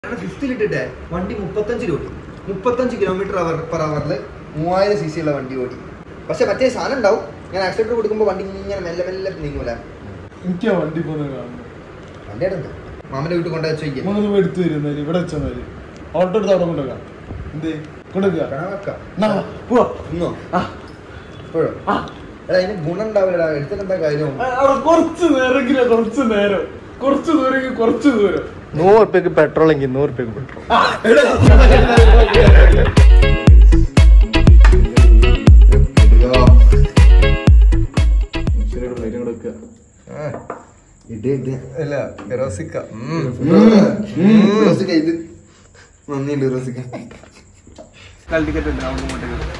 ഫിഫ്തിലിട്ടിട്ടേ വണ്ടി മുപ്പത്തഞ്ച് രൂപ മുപ്പത്തഞ്ച് കിലോമീറ്റർ അവർ പെർ അവറിൽ മൂവായിരം സി സി ഉള്ള വണ്ടി ഓടി പക്ഷെ മറ്റേ സാധനം ഉണ്ടാവും ഞാൻ ആക്സിഡന്റ് കൊടുക്കുമ്പോൾ വണ്ടി ഇങ്ങനെ മെല്ലെ മെല്ലെ നീങ്ങൂല എനിക്ക് ആ വണ്ടി പോകുന്നത് കാണുന്നു വണ്ടി എടുത്ത് മാമന്റെ വീട്ടിൽ കൊണ്ടുവച്ച് ചോദിക്കാം മൂന്ന് രൂപ എടുത്തു തരുന്നേര് ഇവിടെ വെച്ചാൽ ഓട്ടോ എടുത്ത് അവിടെ കൊണ്ടുവെക്കാം എന്തേ കൊണ്ടുവെക്കാം എന്നാ, പോവാ. ഇന്നോ ആ, ഇപ്പോഴോ ആ. എടാ അതിന് ഗുണം ഉണ്ടാവില്ലടാ എടുത്തിട്ട് എന്താ കാര്യം ആ, അവിടെ കുറച്ച് നേരമെങ്കിലും കുറച്ച് നേരം കുറച്ച് ദൂരം കുറച്ച് ദൂരം നൂറ് റുപ്യക്ക് പെട്രോൾ എങ്കിൽ നൂറ് റുപ്യക്ക് പെട്രോൾ ഇത് ഇത് അല്ല ഫിറോസിക്ക റോസിക്ക ഇത് നന്ദിയുണ്ട് റോസിക്ക ടിക്കറ്റ് ഉണ്ട് അവിടെ ഇങ്ങോട്ടേക്ക്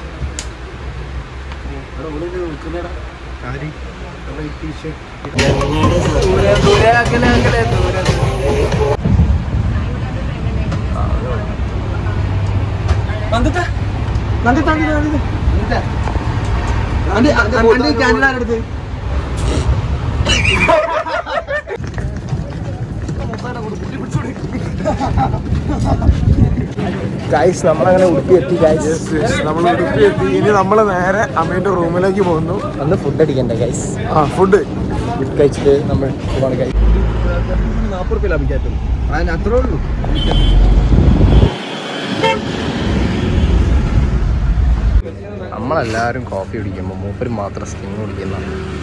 ഗൈസ് നമ്മളങ്ങനെ ഉടുപ്പി എത്തി ഗൈസ് നമ്മൾ ഉടുപ്പി എത്തി ഇനി നമ്മൾ നേരെ അമ്മയുടെ റൂമിലേക്ക് പോകുന്നു അന്ന് ഫുഡ് അടിക്കണ്ടേ ഗൈസ് ആ ഫുഡ് ഇത് കഴിച്ചിട്ട് നമ്മൾ പോവാണ് ഗൈസ് നാൽപ്പത് റുപ്യ ലാഭിക്കാറ്റും അതിന് അത്രേ ഉള്ളൂ നമ്മളെല്ലാവരും കോഫി കുടിക്കുമ്പോൾ മൂപ്പര് മാത്രം സ്റ്റിങ് കുടിക്കുന്ന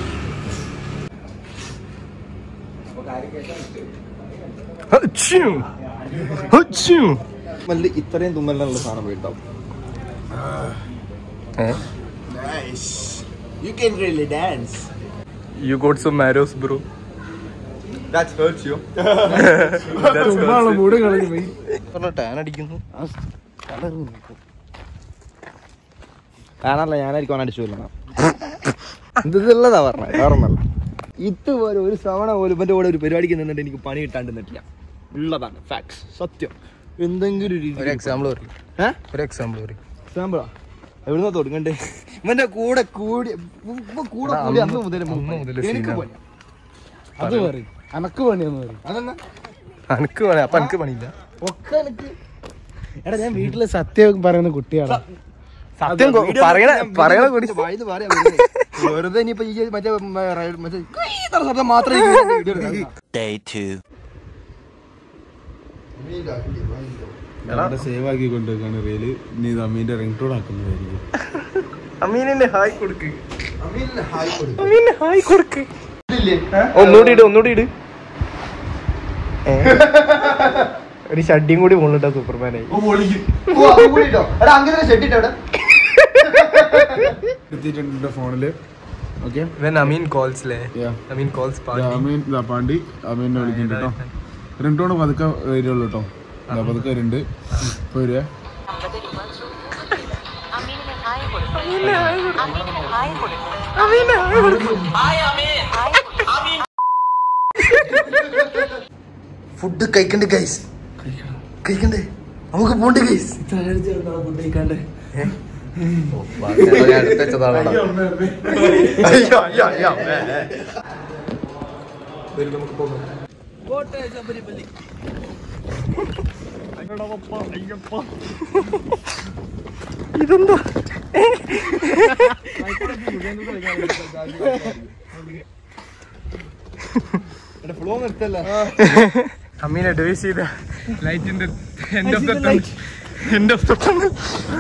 മല്ല ഇത്രയും തുമ്മലിനുള്ള സാധനം പോയിട്ടുണ്ടാവും you can really dance you got some മാരോസ് ബ്രോ That hurts you. ചുമ്മാ മൂട് കളഞ്ഞു പോയി ടാൻ അടിക്കുന്നു കാണാനല്ല ഞാനായിരിക്കും അവൻ അടിച്ചു കൊല്ലണം ഇതുള്ളതാ പറഞ്ഞത് വേറെ ഒന്നല്ല ഇതുപോലെ ഒരു ശ്രവണ പോലും ഇവന്റെ കൂടെ ഒരു പരിപാടിക്ക് നിന്നിട്ട് എനിക്ക് പണി കിട്ടാണ്ട് നിന്നിട്ടില്ല ഉള്ളതാണ് ഫാക്ട്സ് സത്യം എന്തെങ്കിലും ഒരു ഒരു എക്സാമ്പിൾ പറയും ഏഹ് ഒരു എക്സാമ്പിൾ പറയും എക്സാമ്പിളാ എവിടുന്ന തുടങ്ങണ്ടേ ഇവന്റെ കൂടെ കൂടി ഇപ്പൊ കൂടെ എടാ, കൂടി അന്ന് അന്ന് മുതൽ അന്ന് മുതല് എനിക്ക് scene പണി അത് പറയും അനക്ക് പണിയെന്ന് പറയും അതെന്നാ എനിക്ക് പണി അപ്പൊ എനിക്ക് പണിയില്ല ഒക്കെ എനിക്ക് എടാ ഞാൻ വീട്ടില് സത്യം പറയുന്ന കുട്ടിയാണ് സത്യം കൊ- പറയണ പറയണ കൂടി ഇത് പറയാം വെറുതെ ഇനിയിപ്പോ ഈ മറ്റേ ഉം, റൈ- മറ്റേ കുയ് എന്നുള്ള ശബ്ദം മാത്രമേ ഈ വീഡിയോ എടുക്കാൻ. Day two. സേവ് ആക്കി കൊണ്ടുവെക്കാണ് റീല് നീ അമ്മീന്റെ റിംഗ് ടോൺ ആക്കുന്നതായിരിക്കും അമീനിന്റെ ഹായ് കൊടുക്ക് അമീലിന് ഹായ് കൊടുക്ക്. അമീന് ഹായ് കൊടുക്ക് ഇതില്ലേ? ഒന്നുകൂടി ഇട് ഒന്നുകൂടി ഇട് ഏ? ഒരു ഷഡ്ഡിയും കൂടി മുകളിലിട്ടാ സൂപ്പർമാനായി ഓ, അതും കൂടി ഇട്ടോ. എടാ, അങ്ങനെ ഷെഡ് ഇട്ടോ ഇവിടെ. എത്തിയിട്ടുണ്ട് ഫോണില് ഓക്കെ വെൻ അമീൻ കോൾസ് ലേ Yeah. അമീൻ കോൾസ് അമീൻ ഇതാ പാണ്ടി അമീനെ വിളിക്കുന്നുണ്ട് കേട്ടോ റിംഗ് ടോൺ പതുക്കെ വരുള്ളൂ കേട്ടോ ഇതാ പതുക്കെ വരുന്നുണ്ട് ഇപ്പൊ വരുവേ അമീനിന് ഹായ് കൊടുക്കും അമീനിന് ഹായ് കൊടുക്കും ഹായ് കൊടുക്കും ഫുഡ് കഴിക്കണ്ടേ ഗൈസ് കഴിക്കണ്ടേ നമുക്ക് പോണ്ടേ ഗൈസ് ഇതെന്താ ഫ്ലോ നിർത്തല്ല അമീൻ അഡ്വൈസ് ചെയ്ത ലൈറ്റിന്റെ end of the tunnel end of the tunnel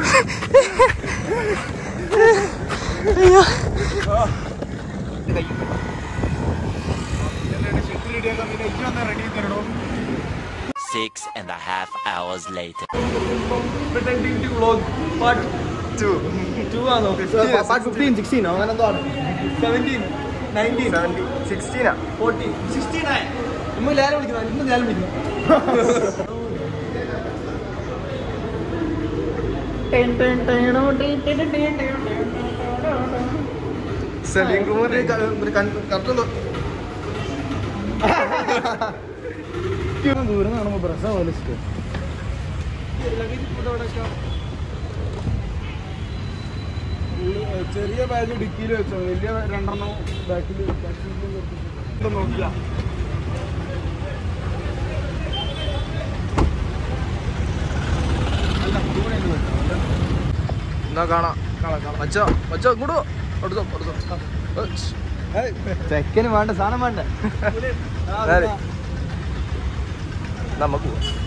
Six and a half hours later. Part fifteen sixteen അങ്ങനെ എന്തോ ആണ് സെവൻറ്റീൻ നയൻറ്റീൻ സിക്സ്റ്റീനാ ഫോർട്ടീൻ സിക്സ്റ്റി നയൻ ഇന്ന് ലാലം വിളിക്കുന്നു ഇന്ന് ലാലം വിളിക്കുന്നു സലീം കുമാർ കറക്റ്റ് ദൂരം കാണുമ്പോ പ്രസ പോലെ ഇഷ്ടം ചെറിയ ബാഗ് ഡിക്കിയിൽ വെച്ചോ വലിയ രണ്ടെണ്ണം ബാക്കിൽ നോക്കില്ല എന്നാ കാണാം മച്ചോ മച്ചോ ഇങ്ങോട്ടോ അടുത്തോ അടുത്തോ ചെക്കന് വേണ്ട സാധനം വേണ്ട നമുക്ക് പോവാം